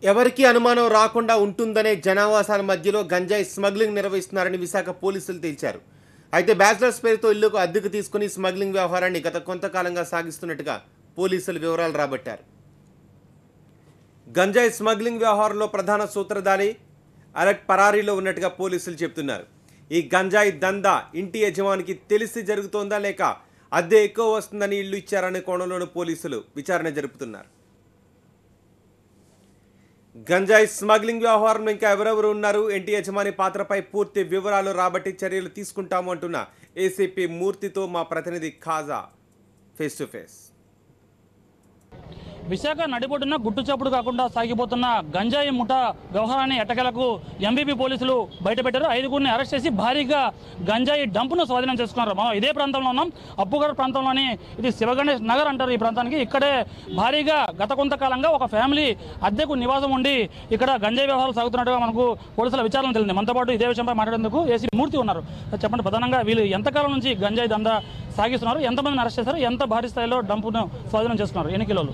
ఎవరికీ అనుమానం రాకుండా ఉంటుందనే జనావాసాల మధ్యలో గంజాయి స్మగ్లింగ్ నిర్వహిస్తున్నారని విశాఖ పోలీసులు తేల్చారు అయితే బ్యాచిలర్స్ పేరుతో ఇల్లుకు అద్దెకు తీసుకుని స్మగ్లింగ్ వ్యవహారాన్ని గత కొంతకాలంగా సాగిస్తున్నట్టుగా పోలీసులు వివరాలు రాబట్టారు గంజాయి స్మగ్లింగ్ వ్యవహారంలో ప్రధాన సూత్రధారి అలర్ట్ పరారీలో ఉన్నట్టుగా పోలీసులు చెప్తున్నారు ఈ గంజాయి దందా ఇంటి యజమానికి తెలిసి జరుగుతోందా లేక అద్దె ఎక్కువ వస్తుందని ఇల్లు ఇచ్చారనే కోణంలోనూ పోలీసులు విచారణ జరుపుతున్నారు గంజాయి స్మగ్లింగ్ వ్యవహారంలో ఇంకా ఎవరెవరు ఉన్నారు ఎన్టీ యజమాని పాత్రపై పూర్తి వివరాలు రాబట్టి చర్యలు తీసుకుంటాము అంటున్న ఏసీపీ మూర్తితో మా ప్రతినిధి Khaja face to face Visakha నడిబొడ్డున గుట్టు చప్పుడు కాకుండా సాగిపోతున్న గంజాయి ముఠా వ్యవహారాన్ని ఎట్టకేలకు ఎంబీపీ పోలీసులు బయటపెట్టారు ఐదుగురిని అరెస్ట్ చేసి భారీగా గంజాయి డంపును స్వాధీనం చేసుకున్నారు మనం ఇదే ప్రాంతంలో ఉన్నాం అప్పుగడ ప్రాంతంలోని ఇది శివగణేష్ నగర్ అంటారు ఈ ప్రాంతానికి ఇక్కడే భారీగా గత కొంతకాలంగా ఒక ఫ్యామిలీ అద్దెకు నివాసం ఉండి ఇక్కడ గంజాయి వ్యవహారాలు సాగుతున్నట్టుగా మనకు పోలీసుల విచారణ తెలిసింది మనతో పాటు ఇదే విషయంపై మాట్లాడేందుకు ఏసీ మూర్తి ఉన్నారు చెప్పండి ప్రధానంగా వీళ్ళు ఎంతకాలం నుంచి గంజాయి దందా సాగిస్తున్నారు ఎంతమందిని అరెస్ట్ చేశారు ఎంత భారీ స్థాయిలో డంపును స్వాధీనం చేసుకున్నారు ఎన్ని కిలోలు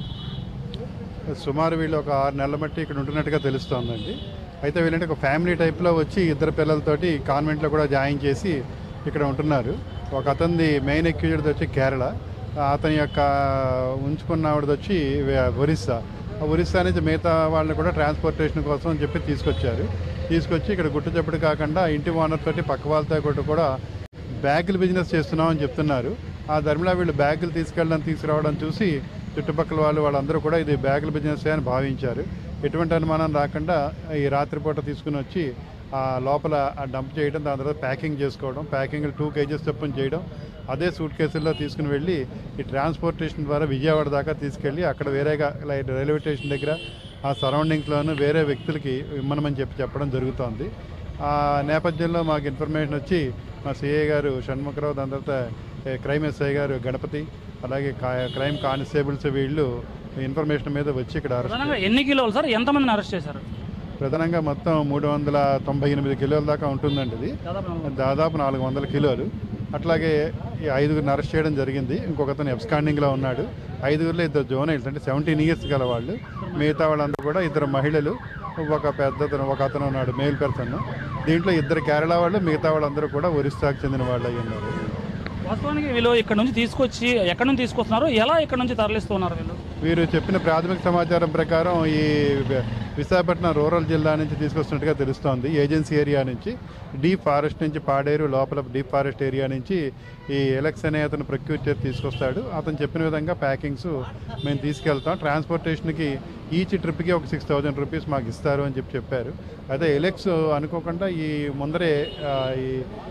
సుమారు వీళ్ళు ఒక ఆరు నెలల మట్టి ఇక్కడ ఉంటున్నట్టుగా తెలుస్తోందండి అయితే వీళ్ళంటే ఒక ఫ్యామిలీ టైప్లో వచ్చి ఇద్దరు పిల్లలతోటి కాన్వెంట్లో కూడా జాయిన్ చేసి ఇక్కడ ఉంటున్నారు ఒక అతనిది మెయిన్ ఎక్యూజ్డ్ వచ్చి కేరళ అతని యొక్క ఉంచుకున్న ఆవిడది వచ్చి వే- ఒరిస్సా ఆ ఒరిస్సా నుంచి మిగతా వాళ్ళని కూడా ట్రాన్స్పోర్టేషన్ కోసం అని చెప్పి తీసుకొచ్చారు తీసుకొచ్చి ఇక్కడ గుట్టు చప్పుడు కాకుండా ఇంటి ఓనర్ తోటి పక్క వాళ్ళతో కూడా కూడా బ్యాగులు బిజినెస్ చేస్తున్నామని చెప్తున్నారు ఆ ధర్మిలా వీళ్ళు బ్యాగులు తీసుకెళ్ళడం తీసుకురావడం చూసి చుట్టుపక్కల వాళ్ళు వాళ్ళందరూ కూడా ఇది బ్యాగుల బిజినెస్ అని భావించారు ఎటువంటి అనుమానం రాకుండా ఈ రాత్రిపూట తీసుకుని వచ్చి ఆ లోపల ఆ డంప్ చేయడం దాని తర్వాత ప్యాకింగ్ చేసుకోవడం ప్యాకింగ్ టూ కేజెస్ చొప్పున చేయడం అదే సూట్ కేసుల్లో తీసుకుని వెళ్ళి ఈ ట్రాన్స్పోర్టేషన్ ద్వారా విజయవాడ దాకా తీసుకెళ్ళి అక్కడ వేరేగా లైక్ రైల్వే స్టేషన్ దగ్గర ఆ సరౌండింగ్స్లోనూ వేరే వ్యక్తులకి ఇమ్మనమని చెప్పి చెప్పడం జరుగుతోంది ఆ నేపథ్యంలో మాకు ఇన్ఫర్మేషన్ వచ్చి మా సిఐ గారు షణ్ముఖరావు దాని తర్వాత ఏ, క్రైమ్ ఎస్ఐ గారు గణపతి అలాగే కా- క్రైమ్ కానిస్టేబుల్స్ వీళ్ళు ఇన్ఫర్మేషన్ మీద వచ్చి ఇక్కడ అరెస్ట్ ప్రధానంగా ఎన్ని కిలోలు సార్ ఎంతమందిని అరెస్ట్ చేశారు ప్రధానంగా మొత్తం మూడు వందల తొంభై ఎనిమిది కిలోల దాకా ఉంటుందండి ఇది దాదాపు నాలుగు దాదాపు నాలుగు వందల కిలోలు అట్లాగే ఈ ఐదుగురిని అరెస్ట్ చేయడం జరిగింది ఇంకొకతను ఎబ్స్కాండింగ్లో ఉన్నాడు ఐదుగురిలో ఇద్దరు జోనైల్స్ అంటే సెవెంటీన్ ఇయర్స్ గల వాళ్ళు మిగతా వాళ్ళందరూ కూడా ఇద్దరు మహిళలు ఒక పెద్ద ఒక అతను ఉన్నాడు మేల్ పర్సన్ దీంట్లో ఇద్దరు కేరళ వాళ్ళు మిగతా వాళ్ళందరూ కూడా ఒరిస్సాకు చెందిన వాళ్ళు అయి ఉన్నారు వాస్తవానికి వీళ్ళు ఇక్కడ నుంచి తీసుకొచ్చి ఎక్కడి నుంచి తీసుకొస్తున్నారు ఎలా ఇక్కడ నుంచి తరలిస్తున్నారు వీళ్ళు వీరు చెప్పిన ప్రాథమిక సమాచారం ప్రకారం ఈ వి- విశాఖపట్నం రూరల్ జిల్లా నుంచి తీసుకొస్తున్నట్టుగా తెలుస్తోంది ఏజెన్సీ ఏరియా నుంచి డీప్ ఫారెస్ట్ నుంచి పాడేరు లోపల డీప్ ఫారెస్ట్ ఏరియా నుంచి ఈ ఎలక్స్ అనే అతను ప్రొక్యూర్ చేసి తీసుకొస్తాడు అతను చెప్పిన విధంగా ప్యాకింగ్స్ మేము తీసుకెళ్తాం ట్రాన్స్పోర్టేషన్కి ఈచ్ ట్రిప్కి ఒక సిక్స్ థౌజండ్ రూపీస్ మాకు ఇస్తారు అని చెప్పి చెప్పారు అదే ఎలక్స్ అనుకోకుండా ఈ ముందరే ఆ, ఈ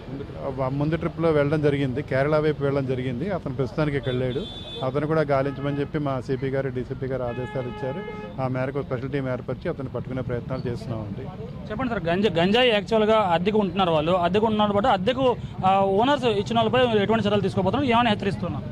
ఆ ముందు ట్రిప్లో వెళ్ళడం జరిగింది కేరళ వైపు వెళ్ళడం జరిగింది అతను ప్రస్తుతానికి ఇక్కడ వెళ్ళాడు అతను కూడా గాలించమని చెప్పి మా సిపి గారు డీసీపీ గారు ఆదేశాలు ఇచ్చారు ఆ మేరకు స్పెషల్ టీం ఏర్పరిచి అతను పట్టుకునే ప్రయత్నాలు చేస్తున్నామండి చెప్పండి సార్ గంజా గంజాయి యాక్చువల్గా అద్దెకు ఉంటున్నారు వాళ్ళు అద్దెకు ఉంటున్నారు బట్టి అద్దెకు ఓనర్స్ ఇచ్చిన వాళ్ళపై మీరు ఎటువంటి చర్యలు తీసుకోబోతున్నారు ఏమైనా హెచ్చరిస్తున్నారు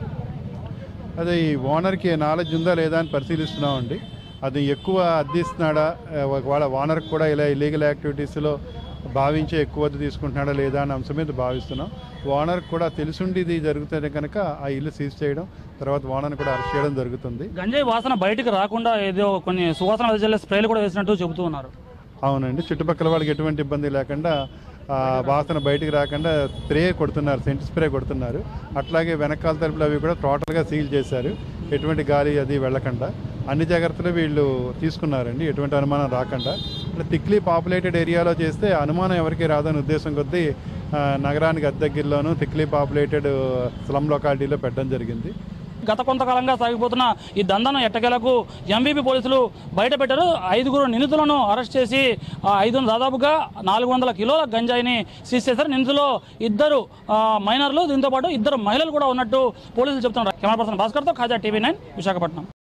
అదే ఈ ఓనర్కి నాలెడ్జ్ ఉందా లేదా అని పరిశీలిస్తున్నామండి అది ఎక్కువ అద్దెస్తున్నాడా ఆ, ఒకవేళ ఓనర్కి కూడా ఇలా ఇలీగల్ యాక్టివిటీస్లో భావించి ఎక్కువ అద్దె తీసుకుంటున్నాడా లేదా అనే అంశం మీద భావిస్తున్నాం ఓనర్కి కూడా తెలుసుండి ఇది జరుగుతుంది కనుక ఆ ఇల్లు సీజ్ చేయడం తర్వాత ఓనర్ని కూడా అరెస్ట్ చేయడం జరుగుతుంది గంజాయి వాసన బయటికి రాకుండా ఏదో కొన్ని సువాసన వెదజల్లే స్ప్రేలు కూడా వేసినట్టు చెబుతూ ఉన్నారు అవునండి చుట్టుపక్కల వాళ్ళకి ఎటువంటి ఇబ్బంది లేకుండా ఆ, వాసన బయటికి రాకుండా స్ప్రే కొడుతున్నారు సెంట్ స్ప్రే కొడుతున్నారు అట్లాగే వెనకాల తలుపులు అవి కూడా టోటల్గా సీల్ చేశారు ఎటువంటి గాలి అది వెళ్ళకుండా అన్ని జాగ్రత్తలు వీళ్ళు తీసుకున్నారండి ఎటువంటి అనుమానం రాకుండా ఇట్లా థిక్లీ పాపులేటెడ్ ఏరియాలో చేస్తే అనుమానం ఎవరికి రాదని ఉద్దేశం కొద్దీ ఆ, నగరానికి అద్దెగిరిలోనూ థిక్లీ పాపులేటెడ్ స్లమ్ లొకాలిటీలో పెట్టడం జరిగింది గత కొంతకాలంగా సాగిపోతున్న ఈ దందాను ఎట్టకేలకు ఎంవీపీ పోలీసులు బయట పెట్టారు ఐదుగురు నిందితులను అరెస్ట్ చేసి ఆ ఐదు దాదాపుగా నాలుగు వందల కిలోల గంజాయిని సీజ్ చేశారు నిందితులో ఇద్దరు ఆ, మైనర్లు దీంతో పాటు ఇద్దరు మహిళలు కూడా ఉన్నట్టు పోలీసులు చెప్తున్నారు కెమెరా పర్సన్ భాస్కర్తో ఖాజా టీవీ నైన్ విశాఖపట్నం